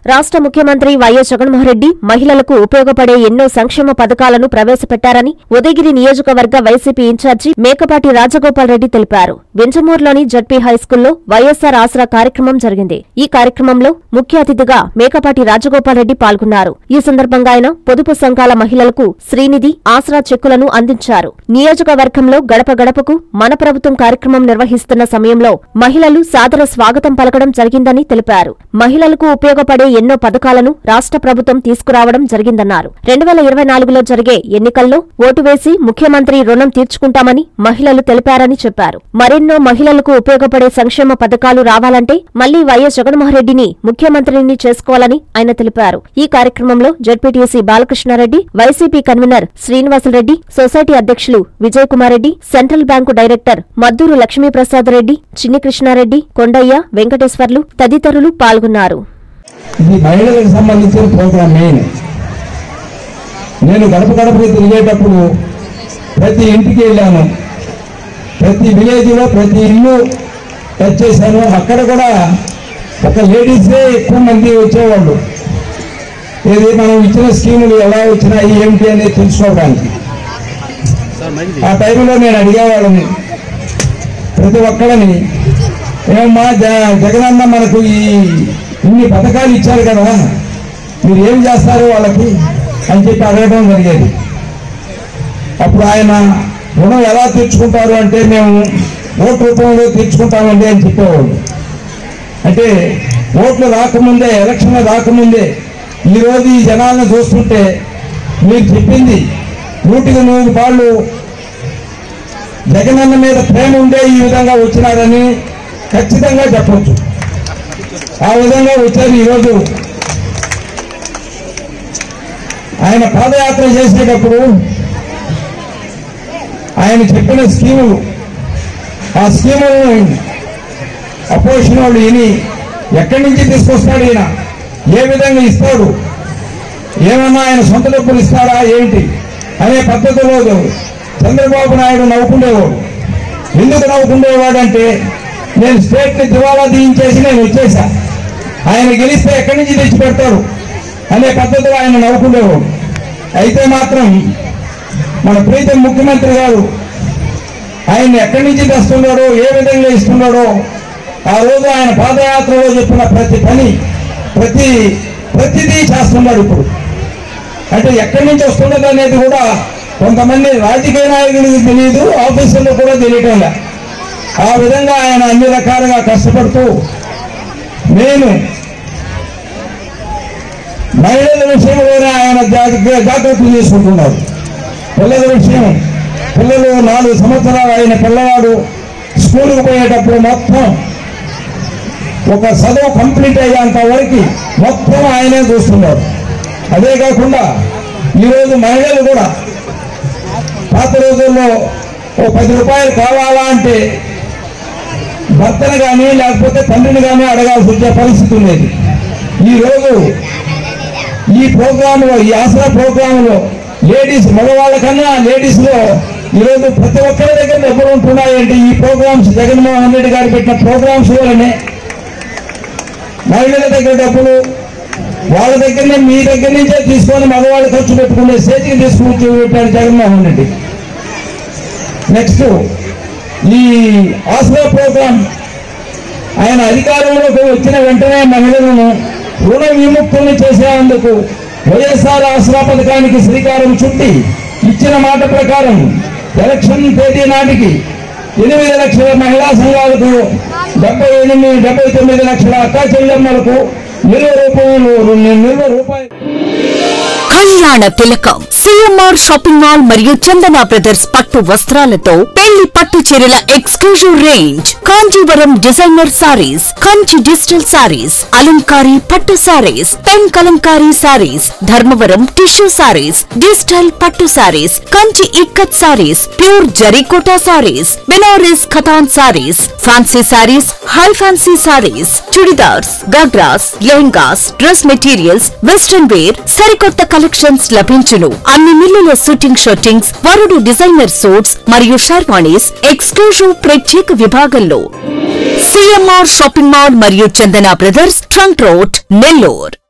రాష్ట్ర ముఖ్యమంత్రి వైఎస్ జగన్మోహన్రెడ్డి మహిళలకు ఉపయోగపడే ఎన్నో సంక్షేమ పథకాలను ప్రవేశపెట్టారని ఉదయగిరి నియోజకవర్గ వైసీపీ ఇన్ఛార్జి మేకపాటి రాజగోపాల్ రెడ్డి తెలిపారు వింజమూరులోని జడ్పీ హైస్కూల్లో వైఎస్సార్ ఆసరా కార్యక్రమం జరిగింది ఈ కార్యక్రమంలో ముఖ్య అతిథిగా మేకపాటి రాజగోపాల్ రెడ్డి పాల్గొన్నారు ఈ సందర్భంగా ఆయన పొదుపు సంఘాల మహిళలకు శ్రీనిధి ఆసరా చెక్కులను అందించారు నియోజకవర్గంలో గడప గడపకు మన ప్రభుత్వం కార్యక్రమం నిర్వహిస్తున్న సమయంలో మహిళలు సాదర స్వాగతం పలకడం జరిగిందని తెలిపారు మహిళలకు ఉపయోగపడే ఎన్నో పథకాలను రాష్ట్ర ప్రభుత్వం తీసుకురావడం జరిగిందన్నారు రెండు వేల ఇరవై నాలుగులో జరిగే ఎన్నికల్లో ఓటు వేసి ముఖ్యమంత్రి రుణం తీర్చుకుంటామని మహిళలు తెలిపారని చెప్పారు మరెన్నో మహిళలకు ఉపయోగపడే సంక్షేమ పథకాలు రావాలంటే మళ్లీ వైఎస్ జగన్మోహన్రెడ్డిని ముఖ్యమంత్రిని చేసుకోవాలని ఆయన తెలిపారు ఈ కార్యక్రమంలో ZPTC Balakrishna Reddy YCP convener Srinivasula Reddy society అధ్యక్షులు Vijay Kumar Reddy central bank director Madduru Lakshmi Prasad Reddy Chinni Krishna Reddy Kondaiah Venkateswarlu తదితరులు పాల్గొన్నారు ఇది మహిళలకు సంబంధించిన ప్రోగ్రామ్ మెయిన్ నేను గడప గడపకి తిరిగేటప్పుడు ప్రతి ఇంటికి వెళ్ళాను ప్రతి విలేజ్లో ప్రతి ఇల్లు టచ్ చేశాను అక్కడ కూడా ఒక లేడీసే ఎక్కువ మంది వచ్చేవాళ్ళు ఇది మనం ఇచ్చిన స్కీములు ఎలా వచ్చినాయి ఏమిటి అనేది తెలుసుకోవడానికి ఆ టైంలో నేను అడిగేవాళ్ళని ప్రతి ఒక్కళ్ళని ఏమమ్మా జ- జగనన్న మనకు ఈ ఇన్ని పథకాలు ఇచ్చారు కదా మీరు ఏం చేస్తారు వాళ్ళకి అని చెప్పి అడగడం జరిగేది అప్పుడు ఆయన రుణం ఎలా తీర్చుకుంటారు అంటే మేము ఓటు రూపంలో తీర్చుకుంటామండి అని చెప్పేవాళ్ళు అంటే ఓట్లు రాకముందే ఎలక్షన్ రాకముందే ఈరోజు ఈ జనాలను చూస్తుంటే మీరు చెప్పింది నూటికి నూరు పాళ్ళు జగనన్న మీద ప్రేమ ఉండే ఈ విధంగా వచ్చినారని ఖచ్చితంగా చెప్పొచ్చు ఆ విధంగా వచ్చారు ఈరోజు ఆయన పాదయాత్ర చేసేటప్పుడు ఆయన చెప్పిన స్కీములు ఆ స్కీములను అపోజిషన్ వాళ్ళు విని ఎక్కడి నుంచి తీసుకొస్తాడు ఈయన ఏ విధంగా ఇస్తాడు ఏమన్నా ఆయన సొంత డబ్బులు ఇస్తాడా ఏంటి అనే పద్ధతిలో చంద్రబాబు నాయుడు నవ్వుకుండేవాడు ఎందుకు నవ్వుకుండేవాడంటే నేను స్టేట్ ని దివాలా తీయించేసి నేను వచ్చేసా ఆయన గెలిస్తే ఎక్కడి నుంచి తెచ్చి పెడతారు అనే పద్ధతిలో ఆయన నవ్వుకుండేవాడు అయితే మాత్రం మన ప్రీతం ముఖ్యమంత్రి గారు ఆయన ఎక్కడి నుంచి తెస్తున్నాడో ఏ విధంగా ఇస్తున్నాడో ఆ రోజు ఆయన పాదయాత్రలో చెప్పిన ప్రతి పని ప్రతి ప్రతిదీ చేస్తున్నాడు ఇప్పుడు అంటే ఎక్కడి నుంచి వస్తున్నది అనేది కూడా కొంతమంది రాజకీయ నాయకులకు తెలియదు ఆఫీసుల్లో కూడా తెలియటం లే ఆ విధంగా ఆయన అన్ని రకాలుగా కష్టపడుతూ నేను మహిళల విషయంలోనే ఆయన జాగ్రత్త జాగ్రత్తలు తీసుకుంటున్నారు పిల్లల విషయం పిల్లలు నాలుగు సంవత్సరాలు అయిన పిల్లవాడు స్కూల్కి పోయేటప్పుడు మొత్తం ఒక చదువు కంప్లీట్ అయ్యేంత వరకు మొత్తం ఆయనే చూస్తున్నారు అదే కాకుండా ఈరోజు మహిళలు కూడా పాత రోజుల్లో ఓ పది రూపాయలు కావాలా అంటే భర్తను కానీ లేకపోతే తండ్రిని కానీ అడగాల్సి వచ్చే పరిస్థితి ఉండేది ఈరోజు ఈ ప్రోగ్రాంలో ఈ ఆసరా ప్రోగ్రాంలో లేడీస్ మగవాళ్ళ కన్నా లేడీస్ లో ఈరోజు ప్రతి ఒక్కరి దగ్గర డబ్బులు ఉంటున్నాయంటే ఈ ప్రోగ్రామ్స్ జగన్మోహన్ రెడ్డి గారు పెట్టిన ప్రోగ్రామ్స్ వల్లనే మహిళల దగ్గర డబ్బులు వాళ్ళ దగ్గరనే మీ దగ్గర నుంచే తీసుకొని మగవాళ్ళు ఖర్చు పెట్టుకునే స్టేజ్కి తీసుకుని పెట్టారు జగన్మోహన్ రెడ్డి నెక్స్ట్ ఈ ఆసరా ప్రోగ్రాం ఆయన అధికారంలోకి వచ్చిన వెంటనే మహిళలను రుణ విముక్తుల్ని చేసేందుకు వైఎస్ఆర్ ఆసరా పథకానికి శ్రీకారం చుట్టి ఇచ్చిన మాట ప్రకారం ఎలక్షన్ తేదీ నాటికి ఎనిమిది లక్షల మహిళా సంఘాలకు డెబ్బై ఎనిమిది డెబ్బై తొమ్మిది లక్షల అక్కా చెల్లెమ్మలకు నిల్వ రూపంలో నిల్వ రూపాయలు కళ్యాణ తిలకం సిఎంఆర్ షాపింగ్ మాల్ మరియు చందన బ్రదర్స్ పట్టు వస్త్రాలతో పెళ్లి పట్టు చీరల exclusive range Kanjeevaram designer saris Kanchi digital saris అలంకారీ పట్టు saris pen Kalamkari saris Dharmavaram tissue saris digital పట్టు saris Kanchi ikat saris pure Jarikota saris Banaras Katan saris fancy saris high fancy saris chudidars ghagras lehengas dress materials western wear సరికొత్త కలెక్షన్స్ లభించును అన్ని మిల్లుల షూటింగ్ షర్టింగ్స్ వరుడు డిజైనర్ సూట్స్ మరియు షర్వాణీస్ ఎక్స్క్లూజివ్ ప్రత్యేక విభాగంలో సిఎంఆర్ షాపింగ్ మాల్ మరియు Chandana brothers trunk road Nellore